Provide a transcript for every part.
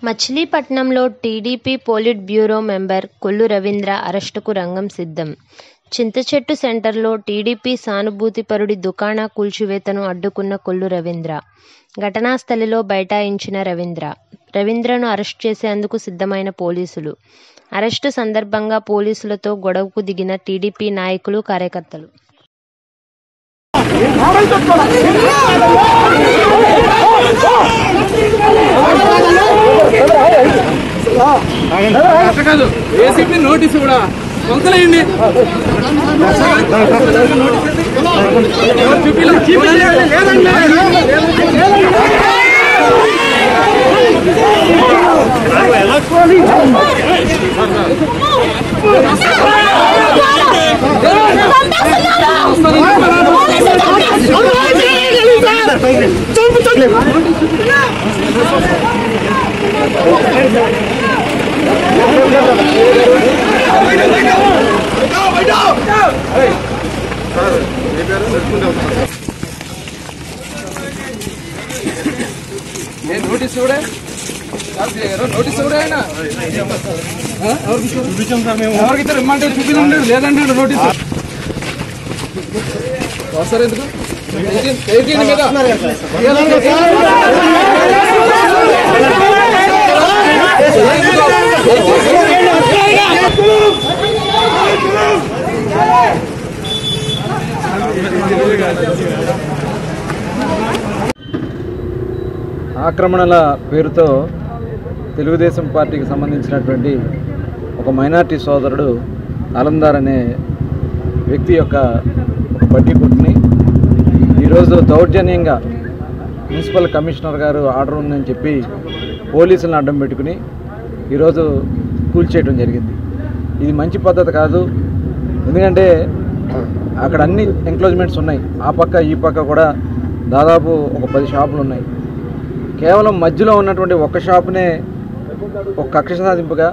మచిలీపట్నంలో TDP politburo member Kollu Ravindra అరెస్టుకు రంగం సిద్ధం చింతచెట్టు సెంటర్లో టీడీపీ సానుభూతిపరుడి దుకాణ కూల్చివేతను అడ్డుకున్న కొల్లు రవీంద్ర ఘటనా స్థలిలో బైఠాయించిన రవీంద్ర రవీంద్రను అరెస్ట్ చేసేందుకు సిద్ధమైన పోలీసులు అరెస్టు సందర్భంగా పోలీసులతో గొడవకు దిగిన టీడీపీ నాయకులు కార్యకర్తలు అట్ట కాదు ఏసీపీ నోటీస్ కూడా వంకలేయండి ఏ నోటీస్ కూడా నోటీస్ కూడా ఆయన ఆ? ఎవరికి ఇచ్చారు? ఎవరికి ఇచ్చారు ఇమ్మంటే చూపించండి లేదంటే నోటీస్ వస్తారు ఎందుకు ఎయిటీన్- ఎయిటీన్ మీద ఆక్రమణల పేరుతో తెలుగుదేశం పార్టీకి సంబంధించినటువంటి ఒక మైనార్టీ సోదరుడు అలందార్ అనే వ్యక్తి యొక్క ఒక బడ్డీ కొట్టుని ఈరోజు దౌర్జన్యంగా మున్సిపల్ కమిషనర్ గారు ఆర్డర్ ఉందని చెప్పి పోలీసులను అడ్డం పెట్టుకుని ఈరోజు కూల్చేయడం జరిగింది ఇది మంచి పద్ధతి కాదు ఎందుకంటే అక్కడ అన్ని ఎంక్లోజ్మెంట్స్ ఉన్నాయి ఆ పక్క ఈ పక్క కూడా దాదాపు ఒక పది షాపులు ఉన్నాయి కేవలం మధ్యలో ఉన్నటువంటి ఒక్క షాపునే ఒక కక్ష సాధింపుగా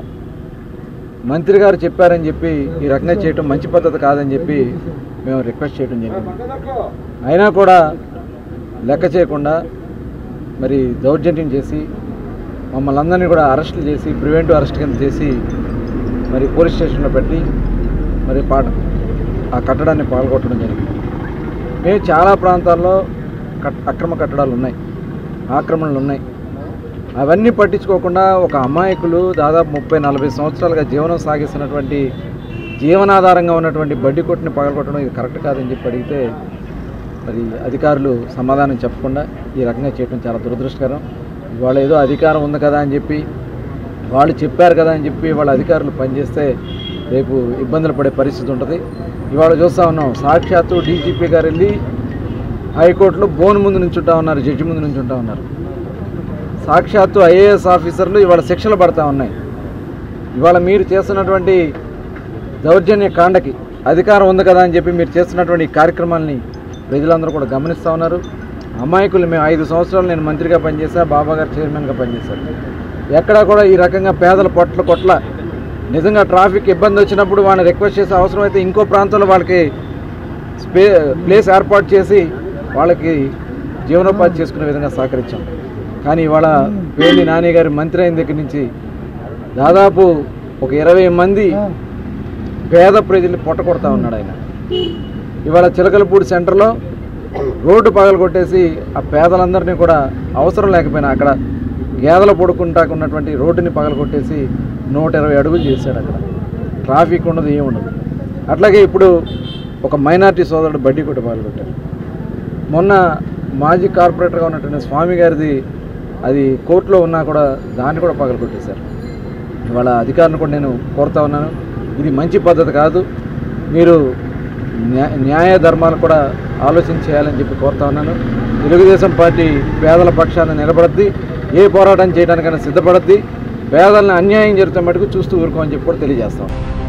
మంత్రి గారు చెప్పారని చెప్పి ఈ రకంగా చేయటం మంచి పద్ధతి కాదని చెప్పి మేము రిక్వెస్ట్ చేయడం జరిగింది అయినా కూడా లెక్క చేయకుండా మరి దౌర్జన్యం చేసి మమ్మల్ని అందరినీ కూడా అరెస్టులు చేసి ప్రివెంటివ్ అరెస్ట్ కింద చేసి మరి పోలీస్ స్టేషన్లో పెట్టి మరి పాట ఆ కట్టడాన్ని పాల్గొట్టడం జరిగింది మేము చాలా ప్రాంతాల్లో కట్ అక్రమ కట్టడాలు ఉన్నాయి ఆక్రమణలు ఉన్నాయి అవన్నీ పట్టించుకోకుండా ఒక అమాయకులు దాదాపు ముప్పై నలభై సంవత్సరాలుగా జీవనం సాగిస్తున్నటువంటి జీవనాధారంగా ఉన్నటువంటి బడ్డీ కొట్టుని పగలగొట్టడం ఇది కరెక్ట్ కాదని చెప్పి అడిగితే మరి అధికారులు సమాధానం చెప్పకుండా ఈ రకంగా చేయడం చాలా దురదృష్టకరం ఇవాళ ఏదో అధికారం ఉంది కదా అని చెప్పి వాళ్ళు చెప్పారు కదా అని చెప్పి వాళ్ళ అధికారులు పనిచేస్తే రేపు ఇబ్బందులు పడే పరిస్థితి ఉంటుంది ఇవాళ చూస్తూ ఉన్నాం సాక్షాత్తు డీజీపీ గారు వెళ్ళి హైకోర్టులో బోన్ ముందు నుంచుంటా ఉన్నారు జడ్జి ముందు నుంచుంటా ఉన్నారు సాక్షాత్తు ఐఏఎస్ ఆఫీసర్లు ఇవాళ శిక్షలు పడతా ఉన్నాయి ఇవాళ మీరు చేస్తున్నటువంటి దౌర్జన్య కాండకి అధికారం ఉంది కదా అని చెప్పి మీరు చేస్తున్నటువంటి ఈ కార్యక్రమాలని ప్రజలందరూ కూడా గమనిస్తూ ఉన్నారు అమాయకులు మేము ఐదు సంవత్సరాలు నేను మంత్రిగా పనిచేశా బాబా గారు చైర్మన్గా పనిచేశాను ఎక్కడా కూడా ఈ రకంగా పేదల పొట్ల కొట్ల నిజంగా ట్రాఫిక్ ఇబ్బంది వచ్చినప్పుడు వాళ్ళని రిక్వెస్ట్ చేసే అవసరం అయితే ఇంకో ప్రాంతంలో వాళ్ళకి స్పే ప్లేస్ ఏర్పాటు చేసి వాళ్ళకి జీవనోపాధి చేసుకునే విధంగా సహకరించాం కానీ ఇవాళ పేర్ని నాని గారి మంత్రి అయిన దగ్గర నుంచి దాదాపు ఒక ఇరవై మంది పేద ప్రజల్ని పొట్ట కొడతా ఉన్నాడు ఆయన ఇవాళ చిలకలపూడి సెంటర్లో రోడ్డు పగలు కొట్టేసి ఆ పేదలందరినీ కూడా అవసరం లేకపోయినా అక్కడ గేదెలు పడుకుంటా ఉన్నటువంటి రోడ్డుని పగలు కొట్టేసి నూట ఇరవై అడుగులు చేశాడు అక్కడ ట్రాఫిక్ ఉండదు ఏమి ఉండదు అట్లాగే ఇప్పుడు ఒక మైనార్టీ సోదరుడు బడ్డీ కొట్టి పగలు కొట్టారు మొన్న మాజీ కార్పొరేటర్గా ఉన్నటువంటి స్వామి గారిది అది కోర్టులో ఉన్నా కూడా దాన్ని కూడా పగలు కొట్టేశారు ఇవాళ అధికారులను కూడా నేను కోరుతా ఉన్నాను ఇది మంచి పద్ధతి కాదు మీరు న్యా- న్యాయ ధర్మాలు కూడా ఆలోచన చేయాలని చెప్పి కోరుతా ఉన్నాను తెలుగుదేశం పార్టీ పేదల పక్షాన నిలబడద్ది ఏ పోరాటం చేయడానికైనా సిద్ధపడద్ది పేదలను అన్యాయం జరుగుతున్న మటుకు చూస్తూ ఊరుకోమని చెప్పి కూడా తెలియజేస్తాం